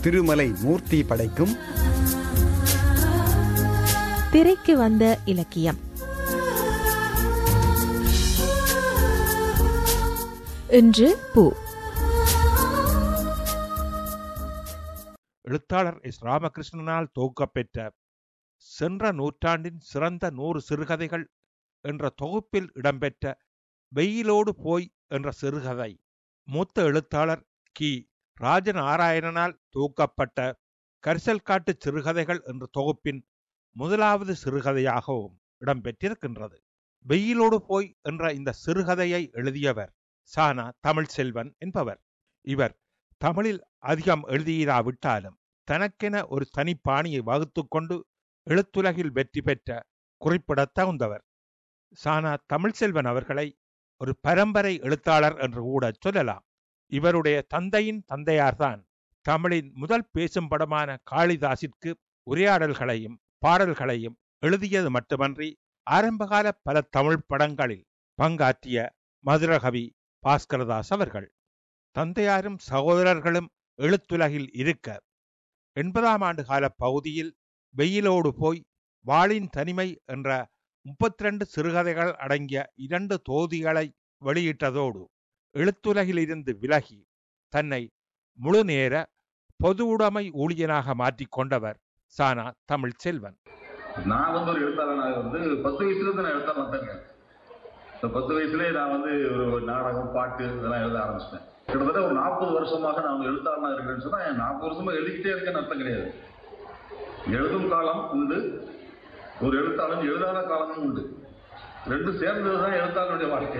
திருமலை மூர்த்தி படைக்கும் திரைக்கு வந்த இலக்கியம் இன்று பூ எழுத்தாளர் எஸ் ராமகிருஷ்ணனால் தொகுக்கப்பெற்ற சென்ற நூற்றாண்டின் சிறந்த நூறு சிறுகதைகள் என்ற தொகுப்பில் இடம்பெற்ற வெயிலோடு போய் என்ற சிறுகதை மூத்த எழுத்தாளர் கி ராஜநாராயணனால் தொகுக்கப்பட்ட கரிசல் காட்டு சிறுகதைகள் என்ற தொகுப்பின் முதலாவது சிறுகதையாகவும் இடம்பெற்றிருக்கின்றது வெயிலோடு போய் என்ற இந்த சிறுகதையை எழுதியவர் சானா தமிழ் செல்வன் என்பவர் இவர் தமிழில் அதிகம் எழுதியிராவிட்டாலும் தனக்கென ஒரு தனிப்பாணியை வகுத்து கொண்டு எழுத்துலகில் வெற்றி பெற்ற குறிப்பிடத்தகுந்தவர் சானா தமிழ்செல்வன் அவர்களை ஒரு பரம்பரை எழுத்தாளர் என்று கூட சொல்லலாம் இவருடைய தந்தையின் தந்தையார்தான் தமிழின் முதல் பேசும் படமான காளிதாசிற்கு உரையாடல்களையும் பாடல்களையும் எழுதியது மட்டுமன்றி ஆரம்பகால பல தமிழ் படங்களில் பங்காற்றிய மதுரகவி பாஸ்கரதாஸ் அவர்கள் தந்தையாரும் சகோதரர்களும் எழுத்துலகில் இருக்க எண்பதாம் ஆண்டு கால பகுதியில் வெயிலோடு போய் வாளின் தனிமை என்ற முப்பத்தி ரெண்டு சிறுகதைகள் அடங்கிய இரண்டு தொகுதிகளை வெளியிட்டதோடு எழுத்துலகில் இருந்து விலகி தன்னை முழு நேர பொது உடைமை ஊழியனாக மாற்றிக்கொண்டவர் சானா தமிழ் செல்வன் நான் வந்து ஒரு எழுத்தாளனாக வந்து பத்து வயசுல இருந்து நான் எழுத்தாளர் வந்தேங்க இந்த பத்து வயசுலயே நான் வந்து ஒரு நாடகம் பாட்டு இதெல்லாம் எழுத ஆரம்பிச்சிட்டேன் கிட்டத்தட்ட ஒரு நாற்பது வருஷமாக நான் வந்து எழுத்தாளனாக இருக்கிறேன்னு சொன்னா என் நாற்பது வருஷமா எழுதிக்கிட்டே இருக்கேன்னு அர்த்தம் கிடையாது எழுதும் காலம் உண்டு ஒரு எழுத்தாளன் எழுதாத காலமும் உண்டு ரெண்டும் சேர்ந்ததுதான் எழுத்தாளனுடைய வாழ்க்கை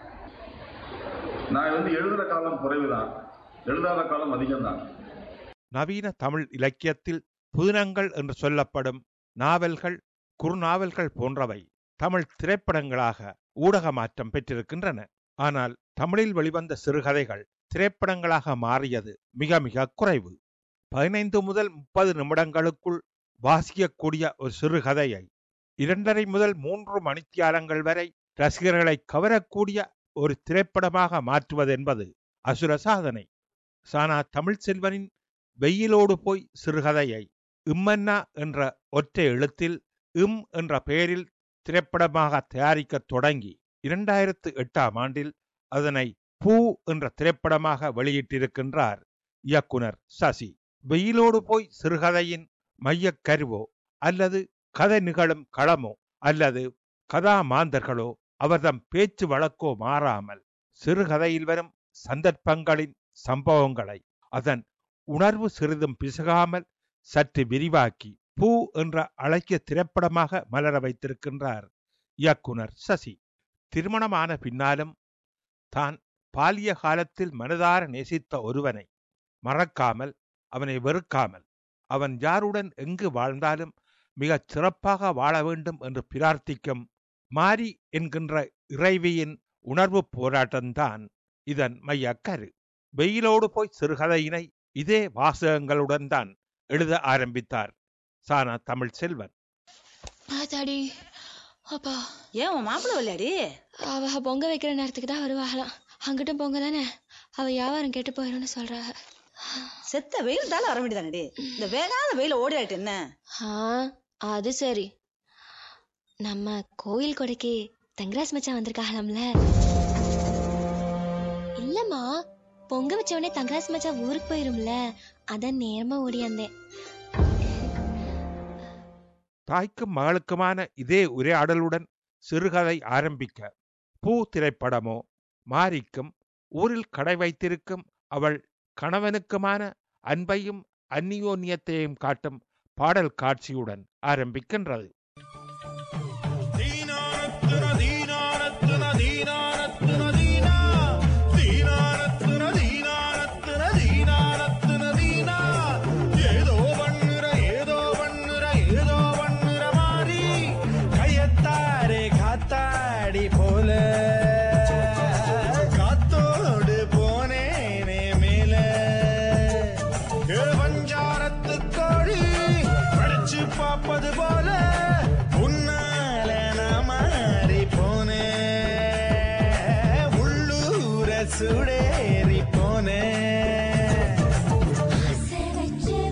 நான் வந்து எழுதுற காலம் குறைவுதான் எழுதாத காலம் அதிகம்தான் நவீன தமிழ் இலக்கியத்தில் புதினங்கள் என்று சொல்லப்படும் நாவல்கள் குறுநாவல்கள் போன்றவை தமிழ் திரைப்படங்களாக ஊடக மாற்றம் பெற்றிருக்கின்றன ஆனால் தமிழில் வெளிவந்த சிறுகதைகள் திரைப்படங்களாக மாறியது மிக மிக குறைவு பதினைந்து முதல் முப்பது நிமிடங்களுக்குள் வாசிக்கக்கூடிய ஒரு சிறுகதையை இரண்டரை முதல் மூன்று மணித்தியாலங்கள் வரை ரசிகர்களை கவரக்கூடிய ஒரு திரைப்படமாக மாற்றுவது என்பது அசுர சாதனை சானா தமிழ் செல்வனின் வெயிலோடு போய் சிறுகதையை இம்மன்னா என்ற ஒற்றை எழுத்தில் இம் என்ற பெயரில் திரைப்படமாக தயாரிக்க தொடங்கி இரண்டாயிரத்து எட்டாம் ஆண்டில் அதனை பூ என்ற திரைப்படமாக வெளியிட்டிருக்கின்றார் இயக்குனர் சசி வெயிலோடு போய் சிறுகதையின் மையக் கருவோ அல்லது கதை நிகழும் களமோ அல்லது கதாமாந்தர்களோ அவர்தம் பேச்சு வழக்கோ மாறாமல் சிறுகதையில் வரும் சந்தர்ப்பங்களின் சம்பவங்களை அதன் உணர்வு சிறிதும் பிசகாமல் சற்று விரிவாக்கி பூ என்ற அழகிய திரைப்படமாக மலர வைத்திருக்கின்றார் இயக்குனர் சசி திருமணமான பின்னாலும் தான் பாலிய காலத்தில் மனதார நேசித்த ஒருவனை மறக்காமல் அவனை வெறுக்காமல் அவன் யாருடன் எங்கு வாழ்ந்தாலும் மிகச் சிறப்பாக வாழ வேண்டும் என்று பிரார்த்திக்கும் மாரி என்கின்ற இறைவியின் உணர்வு போராட்டம்தான் இதன் மையக்கரு வெயிலோடு போய் சிறுகதையினை இதே வாசகங்களுடன் தான் எழுத ஆரம்பித்தார் சானா தமிழ் செல்வன் ஆத்தாடி அப்பா ஏன் உன் மாப்பிள்ள விளையாடி அவ பொங்க வைக்கிற நேரத்துக்கு தான் வருவாங்களாம் அங்கிட்ட பொங்க தானே அவ வியாபாரம் கெட்டு போயிடும்னு சொல்றாங்க செத்த வெயில் தால வர வேண்டியதானடி இந்த வேகாத வெயில ஓடி ஆயிட்டு என்ன ஆ அது சரி நம்ம கோயில் கொடைக்கு தங்கராஜ் மச்சான் வந்திருக்காங்களாம்ல இல்லம்மா பொங்க வச்ச உடனே தங்கராஜ் மச்சான் ஊருக்கு போயிரும்ல அதான் நேரமா ஓடியாந்தேன் தாய்க்கும் மகளுக்குமான இதே உரையாடலுடன் சிறுகதை ஆரம்பிக்க பூ திரைப்படமோ மாரிக்கும் ஊரில் கடை வைத்திருக்கும் அவள் கணவனுக்குமான அன்பையும் அந்நியோன்யத்தையும் காட்டும் பாடல் காட்சியுடன் ஆரம்பிக்கின்றது ஏதோ பண்ணுற ஏதோ பண்ணுற ஏதோ பண்ணுற மாதிரி கையத்தாரே காத்தாடி போல காத்தோடு போனேனே மேல ஏ பஞ்சாரத்து கோழி படிச்சு பார்ப்பது போல உன்னால நான் மாறி போனேன் உள்ளூர சுடேறி போனேன்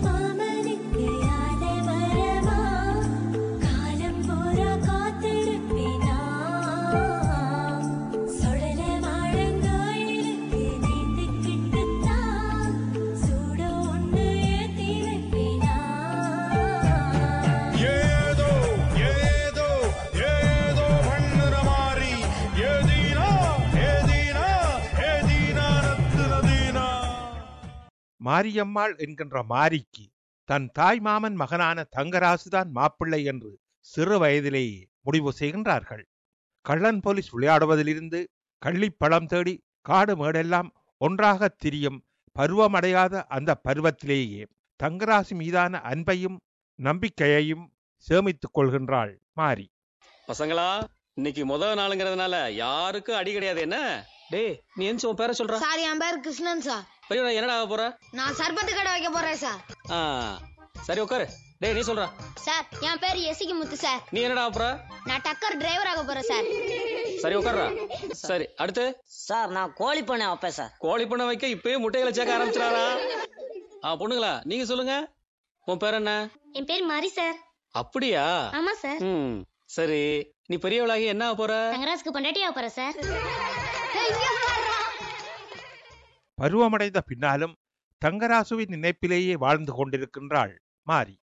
மாரியம்மாள் என்கின்ற மாரிக்கு தன் தாய் மாமன் மகனான தங்கராசுதான் மாப்பிள்ளை என்று சிறு வயதிலேயே முடிவு செய்கின்றார்கள் கள்ளன் போலீஸ் விளையாடுவதிலிருந்து கள்ளிப்பழம் தேடி காடு மேடெல்லாம் ஒன்றாக திரியும் பருவமடையாத அந்த பருவத்திலேயே தங்கராசு மீதான அன்பையும் நம்பிக்கையையும் சேமித்துக் கொள்கின்றாள் மாரி பசங்களா இன்னைக்கு முதல் நாளுங்கிறதுனால யாருக்கும் அடி கிடையாது என்ன டேய் நீ எந்த உன் பேரை சொல்ற சார் என் பேர் கிருஷ்ணன் சார் பெரியவனா என்னடா ஆக போற நான் சர்பத்து கடை வைக்க போறேன் சார் ஆ சரி உட்காரு டேய் நீ சொல்ற சார் என் பேர் எசிகி முத்து சார் நீ என்னடா ஆக போற நான் டக்கர் டிரைவர் ஆக போறேன் சார் சரி உட்கார்றா சரி அடுத்து சார் நான் கோழி பண்ண வைப்பேன் சார் கோழி பண்ண வைக்க இப்பயே முட்டைகளை சேர்க்க ஆரம்பிச்சிடாரா ஆ பொண்ணுங்களா நீங்க சொல்லுங்க உன் பேர் என்ன என் பேர் மாரி சார் அப்படியா ஆமா சார் ம் சரி நீ பெரியவளாகி என்ன ஆக போற தங்கராஜுக்கு பொண்டாட்டி ஆக போறேன் சார் பருவமடைந்த பின்னாலும் தங்கராசுவின் நினைப்பிலேயே வாழ்ந்து கொண்டிருக்கின்றாள் மாரி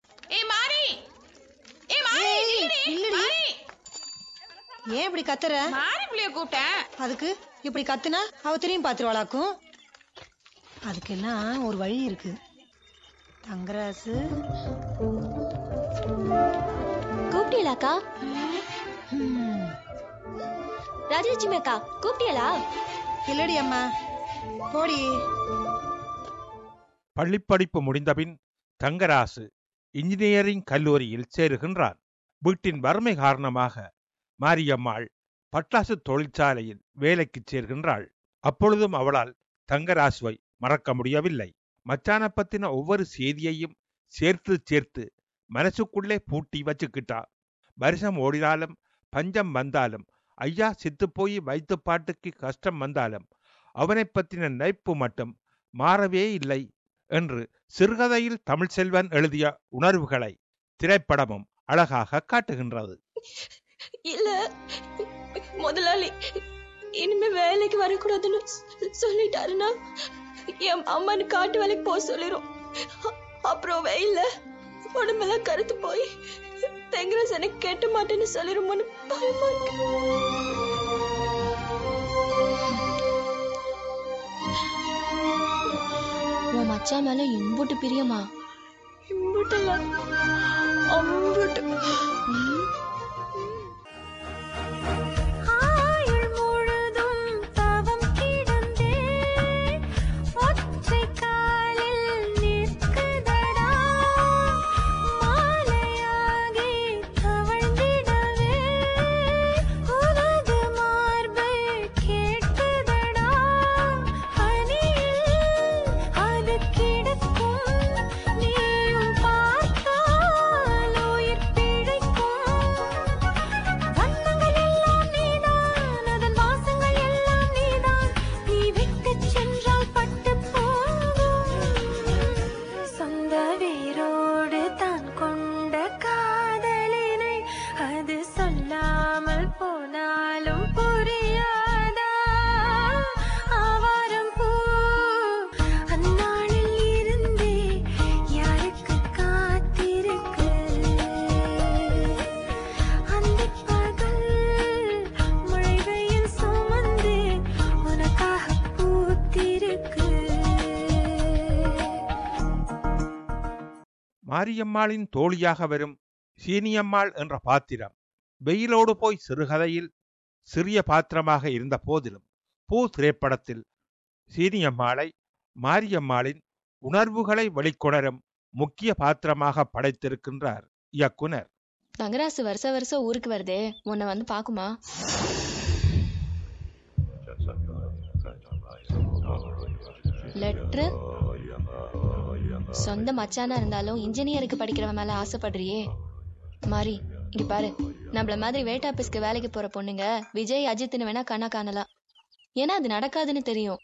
ஏன் இப்படி கத்துற அதுக்கு இப்படி கத்துனா அவ திரும்பி பாத்துருவாளாக்கும் அதுக்கெல்லாம் ஒரு வழி இருக்கு தங்கராசு கூப்பிட்டீங்களாக்கா ம், ராஜலட்சுமி அக்கா கூப்பிட்டீங்களா இல்லடி அம்மா போடி பள்ளிப்படிப்பு முடிந்தபின் தங்கராசு இன்ஜினியரிங் கல்லூரியில் சேருகின்றான் வீட்டின் வறுமை காரணமாக மாரியம்மாள் பட்டாசு தொழிற்சாலையில் வேலைக்கு சேர்கின்றாள் அப்பொழுதும் அவளால் தங்கராசுவை மறக்க முடியவில்லை மச்சான பத்தின ஒவ்வொரு செய்தியையும் சேர்த்து சேர்த்து மனசுக்குள்ளே பூட்டி வச்சுக்கிட்டா வருஷம் ஓடினாலும் பஞ்சம் வந்தாலும் ஐயா செத்துப்போய் வைத்து பாட்டுக்கு கஷ்டம் வந்தாலும் அவனைப் பற்றின நினைப்பு மட்டும் மாறவே இல்லை என்று சிறுகதையில் தமிழ்செல்வன் எழுதிய உணர்வுகளை திரைப்படமும் அழகாக காட்டுகின்றது இல்ல முதலாளி இனிமே வேலைக்கு வரக்கூடாதுன்னு சொ- சொல்லிட்டாருன்னா என் அம்மானு காட்டு வேலைக்கு போக சொல்லிரும் அ- அப்புறம் வெயில்ல உடம்பெல்லாம் கருத்து போய் தெங்கரஸ் எனக்கு கேட்ட மாட்டேன்னு சொல்லிருமோன்னு பயமா இருக்கு உன் மச்சான் மேல இம்புட்டு பிரியமா இம்புட்டுல அம்புட்டு ஆயுள் முழுதும் தவம் கிடந்தே ஒற்றை காலில் நிற்குதடா மாலையாகி தவழ்ந்திடவே உனது மார்பு கேட்குதடா அணியில் அது கிடக்கும் நீயும் பார்த்தால் உயிர் பிழைக்கும் வண்ணங்கள் எல்லாம் நீதான் அதன் வாசங்கள் எல்லாம் நீதான் நீ விட்டுச் சென்றால் பட்டு போகும் சொந்த வேரோடு தான் கொண்ட காதலினை அது சொல்லாமல் போனாலும் புரியாதா ஆவாரம் பூ அந்நாளில் இருந்தே யாருக்கு காத்திருக்கு அந்திப் பகல் மழை வெயில் சுமந்து உனக்காக பூத்திருக்கு மாரியம்மாளின் தோழியாக வரும் சீனியம்மாள் என்ற பாத்திரம் வெயிலோடு போய் சிறுகதையில் சிறிய பாத்திரமாக இருந்த போதிலும் பூ திரைப்படத்தில் சீனியம்மாளை மாரியம்மாளின் உணர்வுகளை வெளிக்கொணரும் முக்கிய பாத்திரமாக படைத்திருக்கின்றார் இயக்குனர் தங்கராசு வருஷ வருஷம் ஊருக்கு வருதே உன்னை வந்து பாக்குமா லெட்ரு சொந்த மச்சானா இருந்தாலும் இன்ஜினியருக்கு படிக்கிறவன் மேல ஆசைப்படுறியே மாறி இங்க பாரு நம்மள மாதிரி வேட் ஆபீஸ்க்கு வேலைக்கு போற பொண்ணுங்க விஜய் அஜித்னு வேணா கண்ணா காணலாம் ஏன்னா அது நடக்காதுன்னு தெரியும்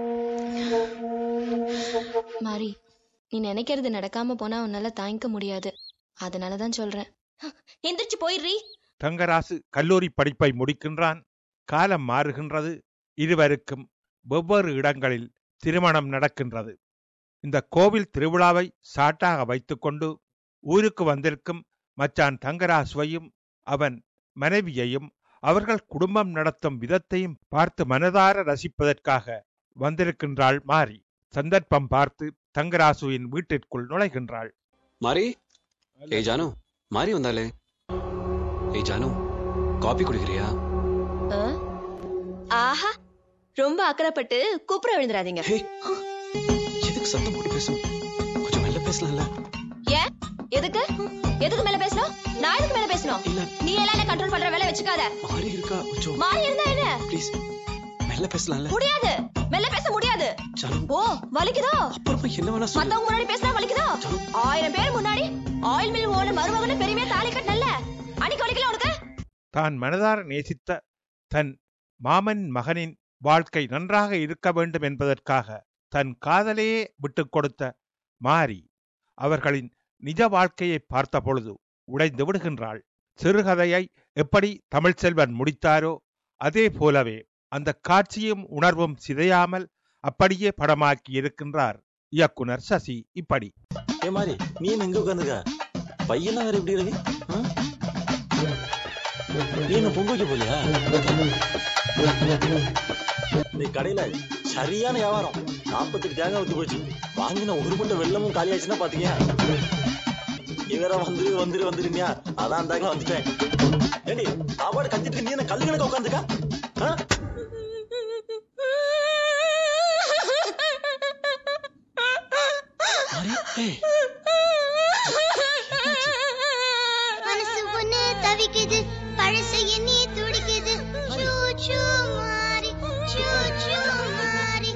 மாறி நீ நினைக்கிறது நடக்காம போனா உன்னால தாங்கிக்க முடியாது அதனாலதான் சொல்றேன் எந்திரிச்சு போயிடுறீ தங்கராசு கல்லூரி படிப்பை முடிக்கின்றான் காலம் மாறுகின்றது இருவருக்கும் வெவ்வேறு இடங்களில் திருமணம் நடக்கின்றது இந்த கோவில் திருவிழாவை சாட்டாக வைத்துக்கொண்டு ஊருக்கு வந்திருக்கும் மச்சான் தங்கராசுவையும் அவன் மனைவியையும் அவர்கள் குடும்பம் நடத்தும் விதத்தையும் பார்த்து மனதார ரசிப்பதற்காக வந்திருக்கின்றாள் மாறி சந்தர்ப்பம் பார்த்து தங்கராசுவின் வீட்டிற்குள் நுழைகின்றாள் மாரி ஏய் ஜானு மாரி வந்தாலே ஏய் ஜானு காபி குடிக்கிறியா ஆ? ஆஹா ரொம்ப அக்கறைப்பட்டு கூப்பிட விழுந்துடாதீங்க ஹே எதுக்கு சத்தம் போட்டு பேசும் கொஞ்சம் மெல்ல பேசலாம்ல ஏன் எதுக்கு எதுக்கு மேல பேசணும் நான் எதுக்கு மேல பேசணும் இல்ல நீ எல்லாம் கண்ட்ரோல் பண்ற வேலை வச்சுக்காத மாரி இருக்கா கொஞ்சம் மாறி இருந்தா என்ன ப்ளீஸ் மெல்ல பேசலாம்ல முடியாது மெல்ல பேச முடியாது ஜானு ஓ வலிக்குதோ அப்புறமா என்ன வேணா சொல்லு மத்தவங்க முன்னாடி பேசினா வலிக்குதோ ஆயிரம் பேர் முன்னாடி ஆயில் மில் ஓனர் மருமகனு பெருமையா தாலி கட்டல அன்னைக்கு வலிக்கல உனக்கு தான் மனதார நேசித்த தன் மாமன் மகனின் வாழ்க்கை நன்றாக இருக்க வேண்டும் என்பதற்காக தன் காதலையே விட்டுக் கொடுத்த மாரி அவர்களின் நிஜ வாழ்க்கையை பார்த்த பொழுது உடைந்து விடுகின்றாள் சிறுகதையை எப்படி தமிழ்ச்செல்வன் முடித்தாரோ அதே போலவே அந்த காட்சியும் உணர்வும் சிதையாமல் அப்படியே படமாக்கி இருக்கின்றார் இயக்குனர் சசி இப்படி ஏ மாதிரி நீ என்ன எங்க உட்காந்துக்க பையனா வேற எப்படி இருக்கு ஆ? நீ என்ன பொங்க வைக்க போலியா இந்த கடையில சரியான வியாபாரம் நாற்பத்தெட்டு தேங்காய் ஊத்தி போச்சு வாங்கின ஒரு மண்டை வெள்ளமும் காலி ஆச்சுன்னா பாத்தீங்க நீ வேற வந்துரு வந்துரு வந்துருமியா அதான் அந்த வந்துட்டேன் ஏண்டி சாப்பாடு கத்திட்டு நீ என்ன கல்லு கணக்க உட்காந்துக்கா மனசு ஒண்ணு தவிக்குது பழசு எண்ணி துடிக்குது சூ சூ மாறி சூ சூ மாறி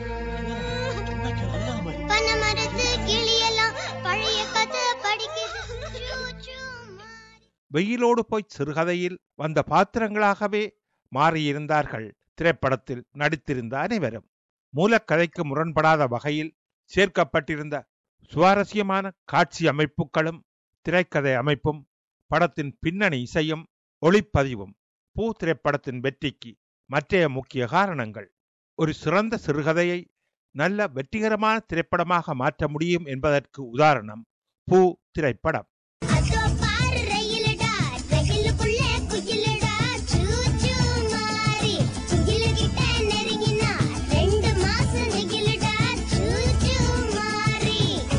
பன மரத்து கிளியெல்லாம் பழைய கதை படிக்குது சூ சூ வெயிலோடு போய் சிறுகதையில் வந்த பாத்திரங்களாகவே மாறியிருந்தார்கள் திரைப்படத்தில் நடித்திருந்த அனைவரும் மூலக்கதைக்கு முரண்படாத வகையில் சேர்க்கப்பட்டிருந்த சுவாரஸ்யமான காட்சி அமைப்புகளும் திரைக்கதை அமைப்பும் படத்தின் பின்னணி இசையும் ஒளிப்பதிவும் பூ திரைப்படத்தின் வெற்றிக்கு மற்றைய முக்கிய காரணங்கள் ஒரு சிறந்த சிறுகதையை நல்ல வெற்றிகரமான திரைப்படமாக மாற்ற முடியும் என்பதற்கு உதாரணம் பூ திரைப்படம் அதோ பாரு ரயிலுடா ரயிலுக்குள்ள குயிலுடா சூ சூ மாறி குயிலு கிட்ட நெருங்கினா ரெண்டு மாசம் நெகிழுடா சூ சூ மாறி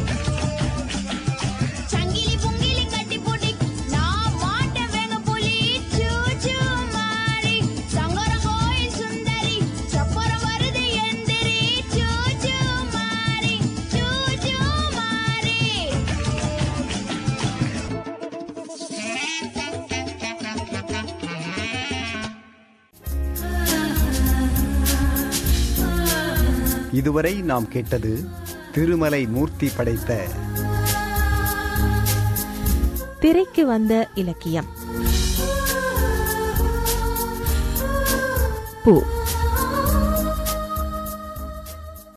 சங்கிலி பொங்கிலி கட்டி போட்டு நான் மாட்ட வேங்க புலி சூ சூ மாறி சங்கர கோயில் சுந்தரி சப்பரம் வருது எந்திரி சூ சூ மாறி சூ சூ மாறி இதுவரை நாம் கேட்டது திருமலை மூர்த்தி படைத்த திரைக்கு வந்த இலக்கியம் பூ